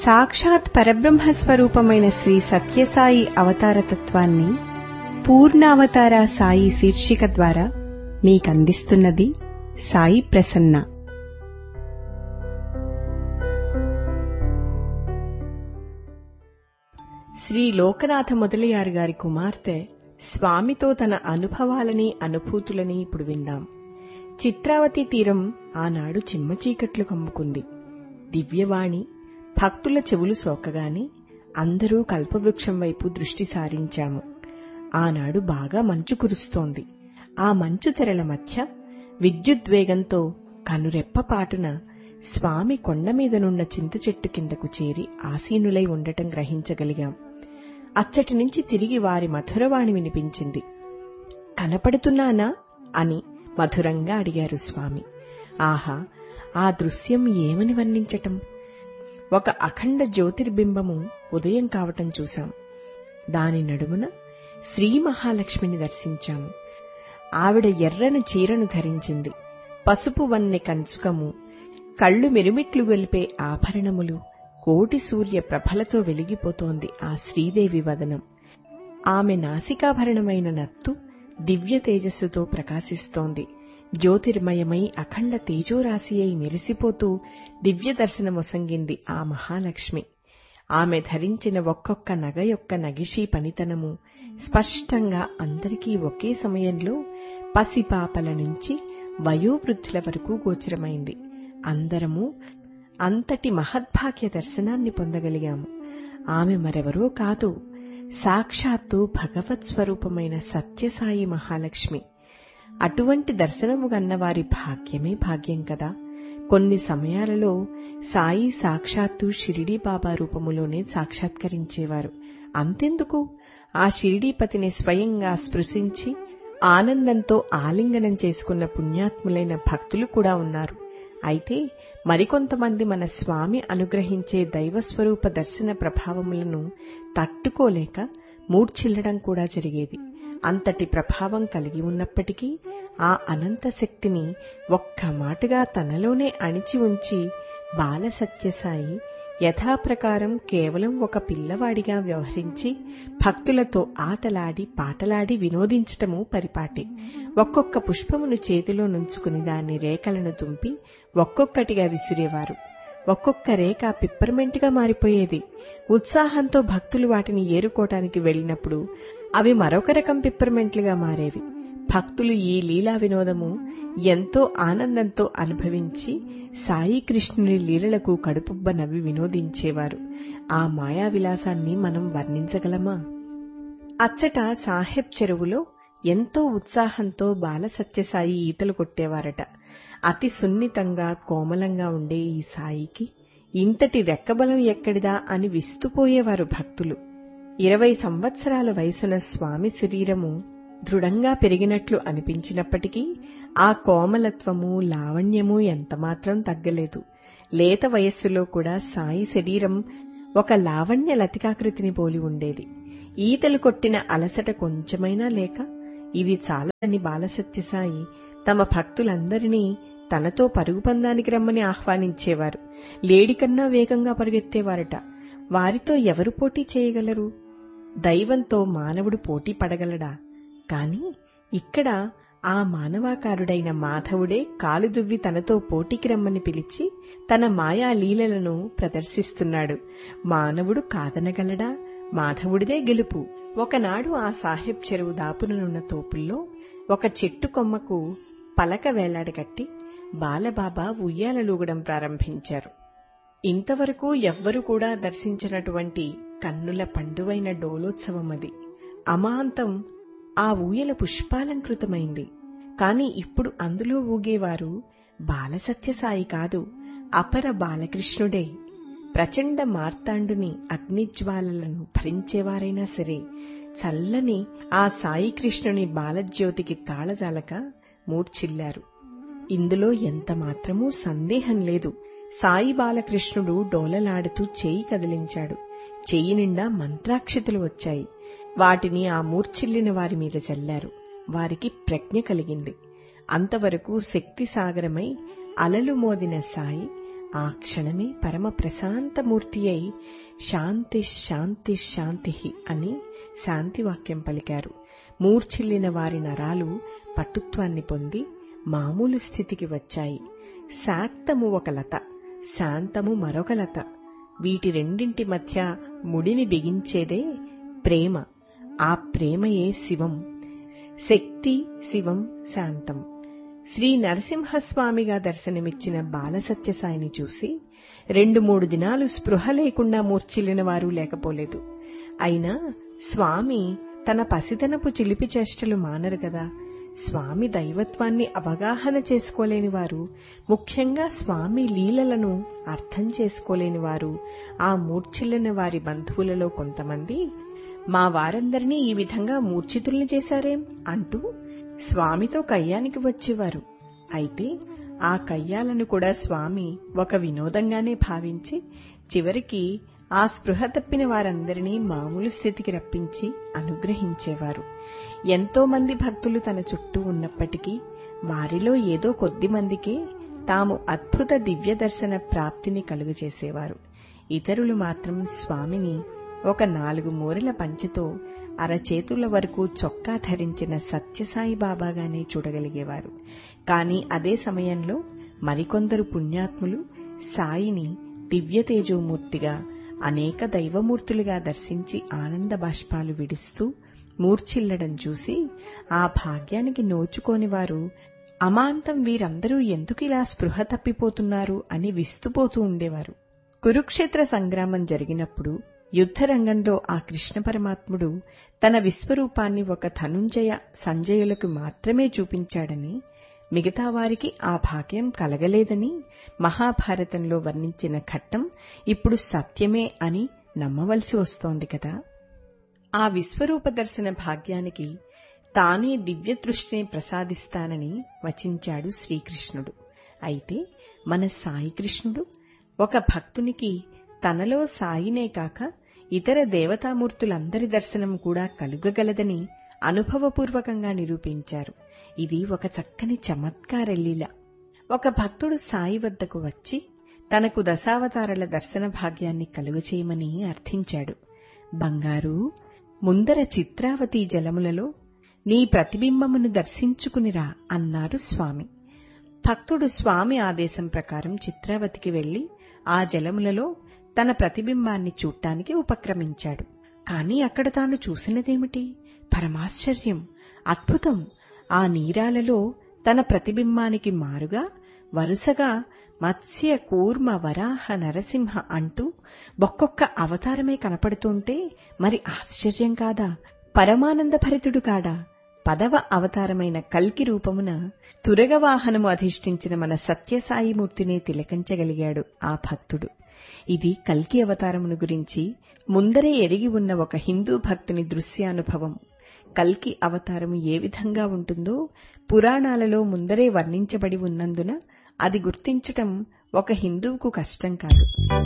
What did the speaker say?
సాక్షాత్ పరబ్రహ్మ స్వరూపమైన శ్రీ సత్యసాయి అవతారతత్వాన్ని పూర్ణావతార సాయి శీర్షిక ద్వారా మీకందిస్తున్నది సాయి ప్రసన్న శ్రీ లోకనాథ మొదలయారు గారి కుమార్తె స్వామితో తన అనుభవాలని అనుభూతులని ఇప్పుడు విందాం చిత్రావతి తీరం ఆనాడు చిమ్మ చీకట్లు కమ్ముకుంది దివ్యవాణి భక్తుల చెవులు సోకగానే అందరూ కల్పవృక్షం వైపు దృష్టి సారించాము ఆనాడు బాగా మంచు కురుస్తోంది ఆ మంచు తెరల మధ్య విద్యుద్వేగంతో కనురెప్పపాటున స్వామి కొండ మీదనున్న చింత చెట్టు కిందకు చేరి ఆసీనులై ఉండటం గ్రహించగలిగాం అచ్చటి నుంచి తిరిగి వారి మధురవాణి వినిపించింది కనపడుతున్నానా అని మధురంగా అడిగారు స్వామి ఆహా ఆ దృశ్యం ఏమని వర్ణించటం ఒక అఖండ జ్యోతిర్బింబము ఉదయం కావటం చూశాం దాని నడుమున శ్రీ మహాలక్ష్మిని దర్శించాము ఆవిడ ఎర్రని చీరను ధరించింది పసుపు వన్నె కంచుకము కళ్ళు మెరుమిట్లు గొలిపే ఆభరణములు కోటి సూర్య ప్రభలతో వెలిగిపోతోంది ఆ శ్రీదేవి వదనం ఆమె నాసికాభరణమైన నత్తు దివ్య తేజస్సుతో ప్రకాశిస్తోంది జ్యోతిర్మయమై అఖండ తేజోరాశి అయి మెరిసిపోతూ దివ్య దర్శనమొసంగింది ఆ మహాలక్ష్మి ఆమె ధరించిన ఒక్కొక్క నగ యొక్క నగిషీ పనితనము స్పష్టంగా అందరికీ ఒకే సమయంలో పసిపాపల నుంచి వయోవృద్ధుల వరకు గోచరమైంది అందరము అంతటి మహద్భాగ్య దర్శనాన్ని పొందగలిగాము ఆమె మరెవరో కాదు సాక్షాత్తు భగవత్ స్వరూపమైన సత్యసాయి మహాలక్ష్మి అటువంటి దర్శనము గన్నవారి భాగ్యమే భాగ్యం కదా కొన్ని సమయాలలో సాయి సాక్షాత్తు షిరిడీ బాబా రూపములోనే సాక్షాత్కరించేవారు అంతెందుకు ఆ షిరిడీపతిని స్వయంగా స్పృశించి ఆనందంతో ఆలింగనం చేసుకున్న పుణ్యాత్ములైన భక్తులు కూడా ఉన్నారు అయితే మరికొంతమంది మన స్వామి అనుగ్రహించే దైవస్వరూప దర్శన ప్రభావములను తట్టుకోలేక మూడ్చిల్లడం కూడా జరిగేది అంతటి ప్రభావం కలిగి ఉన్నప్పటికీ ఆ అనంత శక్తిని ఒక్క మాటగా తనలోనే అణిచి ఉంచి బాల సత్యసాయి యథాప్రకారం కేవలం ఒక పిల్లవాడిగా వ్యవహరించి భక్తులతో ఆటలాడి పాటలాడి వినోదించటము పరిపాటి ఒక్కొక్క పుష్పమును చేతిలో నుంచుకుని దాని రేఖలను తుంపి ఒక్కొక్కటిగా విసిరేవారు ఒక్కొక్క రేఖ పిప్పర్మెంట్గా మారిపోయేది ఉత్సాహంతో భక్తులు వాటిని ఏరుకోవటానికి వెళ్లినప్పుడు అవి మరొక రకం పిప్పర్మెంట్లుగా మారేవి భక్తులు ఈ లీలా వినోదము ఎంతో ఆనందంతో అనుభవించి సాయి కృష్ణుని లీలలకు కడుపుబ్బ నవ్వి వినోదించేవారు ఆ మాయా విలాసాన్ని మనం వర్ణించగలమా అచ్చట సాహెబ్ చెరువులో ఎంతో ఉత్సాహంతో బాల సత్యసాయి ఈతలు కొట్టేవారట అతి సున్నితంగా కోమలంగా ఉండే ఈ సాయికి ఇంతటి రెక్కబలం ఎక్కడిదా అని విస్తుపోయేవారు భక్తులు ఇరవై సంవత్సరాల వయసున స్వామి శరీరము దృఢంగా పెరిగినట్లు అనిపించినప్పటికీ ఆ కోమలత్వము లావణ్యము ఎంతమాత్రం తగ్గలేదు లేత వయస్సులో కూడా సాయి శరీరం ఒక లావణ్య లతికాకృతిని పోలి ఉండేది ఈతలు కొట్టిన అలసట కొంచెమైనా లేక ఇది చాలని బాలసత్యసాయి తమ భక్తులందరినీ తనతో పరుగు పందానికి రమ్మని ఆహ్వానించేవారు లేడికన్నా వేగంగా పరుగెత్తేవారట వారితో ఎవరు పోటీ చేయగలరు దైవంతో మానవుడు పోటీ పడగలడా కాని ఇక్కడ ఆ మానవాకారుడైన మాధవుడే కాలు దువ్వి తనతో పోటీకి రమ్మని పిలిచి తన మాయా లీలలను ప్రదర్శిస్తున్నాడు మానవుడు కాదనగలడా మాధవుడిదే గెలుపు ఒకనాడు ఆ సాహెబ్ చెరువు దాపుననున్న తోపుల్లో ఒక చెట్టు కొమ్మకు పలక వేలాడగట్టి బాలబాబా ఉయ్యాలలూగడం ప్రారంభించారు ఇంతవరకు ఎవ్వరు కూడా దర్శించినటువంటి కన్నుల పండువైన డోలోత్సవం అది అమాంతం ఆ ఊయల పుష్పాలంకృతమైంది కాని ఇప్పుడు అందులో ఊగేవారు బాలసత్యసాయి కాదు అపర బాలకృష్ణుడే ప్రచండ మార్తాండుని అగ్నిజ్వాలలను భరించేవారైనా సరే చల్లని ఆ సాయి కృష్ణుని బాలజ్యోతికి తాళజాలక మూర్చిల్లారు ఇందులో ఎంత మాత్రమూ సందేహం లేదు సాయి బాలకృష్ణుడు డోలలాడుతూ చేయి కదిలించాడు చెయ్యి నిండా మంత్రాక్షతులు వచ్చాయి వాటిని ఆ మూర్ఛిల్లిన వారి మీద చల్లారు వారికి ప్రజ్ఞ కలిగింది అంతవరకు శక్తి సాగరమై అలలు మోదిన సాయి ఆ క్షణమే పరమ ప్రశాంతమూర్తి అయి శాంతి శాంతి శాంతి అని శాంతివాక్యం పలికారు మూర్ఛిల్లిన వారి నరాలు పటుత్వాన్ని పొంది మామూలు స్థితికి వచ్చాయి శాక్తము ఒక లత శాంతము మరొక లత వీటి రెండింటి మధ్య ముడిని బిగించేదే ప్రేమ ఆ ప్రేమయే శివం శక్తి శివం శాంతం శ్రీ నరసింహస్వామిగా దర్శనమిచ్చిన బాలసత్యసాయిని చూసి రెండు మూడు దినాలు స్పృహ లేకుండా మూర్చిల్లిన వారు లేకపోలేదు అయినా స్వామి తన పసితనపు చిలిపి చేష్టలు మానరు కదా స్వామి దైవత్వాన్ని అవగాహన చేసుకోలేని వారు ముఖ్యంగా స్వామి లీలలను అర్థం చేసుకోలేని వారు ఆ మూర్ఛిల్లిన వారి బంధువులలో కొంతమంది మా వారందరినీ ఈ విధంగా మూర్ఛితుల్ని చేశారేం అంటూ స్వామితో కయ్యానికి వచ్చేవారు అయితే ఆ కయ్యాలను కూడా స్వామి ఒక వినోదంగానే భావించి చివరికి ఆ స్పృహ తప్పిన వారందరినీ మామూలు స్థితికి రప్పించి అనుగ్రహించేవారు ఎంతో మంది భక్తులు తన చుట్టూ ఉన్నప్పటికీ వారిలో ఏదో కొద్ది మందికే తాము అద్భుత దివ్య దర్శన ప్రాప్తిని కలుగజేసేవారు ఇతరులు మాత్రం స్వామిని ఒక నాలుగు మూరల పంచెతో అరచేతుల వరకు చొక్కా ధరించిన సత్యసాయి బాబాగానే చూడగలిగేవారు కాని అదే సమయంలో మరికొందరు పుణ్యాత్ములు సాయిని దివ్య తేజోమూర్తిగా అనేక దైవమూర్తులుగా దర్శించి ఆనంద బాష్పాలు విడుస్తూ మూర్ఛిల్లడం చూసి ఆ భాగ్యానికి నోచుకోని వారు అమాంతం వీరందరూ ఎందుకిలా స్పృహ తప్పిపోతున్నారు అని విస్తుపోతూ ఉండేవారు కురుక్షేత్ర సంగ్రామం జరిగినప్పుడు యుద్ధరంగంలో ఆ కృష్ణ పరమాత్ముడు తన విశ్వరూపాన్ని ఒక ధనుంజయ సంజయులకు మాత్రమే చూపించాడని మిగతా వారికి ఆ భాగ్యం కలగలేదని మహాభారతంలో వర్ణించిన ఘట్టం ఇప్పుడు సత్యమే అని నమ్మవలసి వస్తోంది కదా ఆ విశ్వరూప దర్శన భాగ్యానికి తానే దివ్య దృష్టిని ప్రసాదిస్తానని వచించాడు శ్రీకృష్ణుడు అయితే మన సాయి కృష్ణుడు ఒక భక్తునికి తనలో సాయినే కాక ఇతర దేవతామూర్తులందరి దర్శనం కూడా కలుగగలదని అనుభవపూర్వకంగా నిరూపించారు ఇది ఒక చక్కని చమత్కార లీల ఒక భక్తుడు సాయి వద్దకు వచ్చి తనకు దశావతారాల దర్శన భాగ్యాన్ని కలుగచేయమని అర్థించాడు బంగారు ముందర చిత్రావతి జలములలో నీ ప్రతిబింబమును దర్శించుకునిరా అన్నారు స్వామి భక్తుడు స్వామి ఆదేశం ప్రకారం చిత్రావతికి వెళ్లి ఆ జలములలో తన ప్రతిబింబాన్ని చూడటానికి ఉపక్రమించాడు కాని అక్కడ తాను చూసినదేమిటి పరమాశ్చర్యం అద్భుతం ఆ నీరాలలో తన ప్రతిబింబానికి మారుగా వరుసగా మత్స్య కూర్మ వరాహ నరసింహ అంటూ ఒక్కొక్క అవతారమే కనపడుతుంటే మరి ఆశ్చర్యం కాదా పరమానంద భరితుడు కాడా పదవ అవతారమైన కల్కి రూపమున తురగవాహనము అధిష్ఠించిన మన సత్యసాయిమూర్తిని తిలకించగలిగాడు ఆ భక్తుడు ఇది కల్కి అవతారమును గురించి ముందరే ఎరిగి ఉన్న ఒక హిందూ భక్తుని దృశ్యానుభవం కల్కి అవతారము ఏ విధంగా ఉంటుందో పురాణాలలో ముందరే వర్ణించబడి ఉన్నందున అది గుర్తించటం ఒక హిందువుకు కష్టం కాదు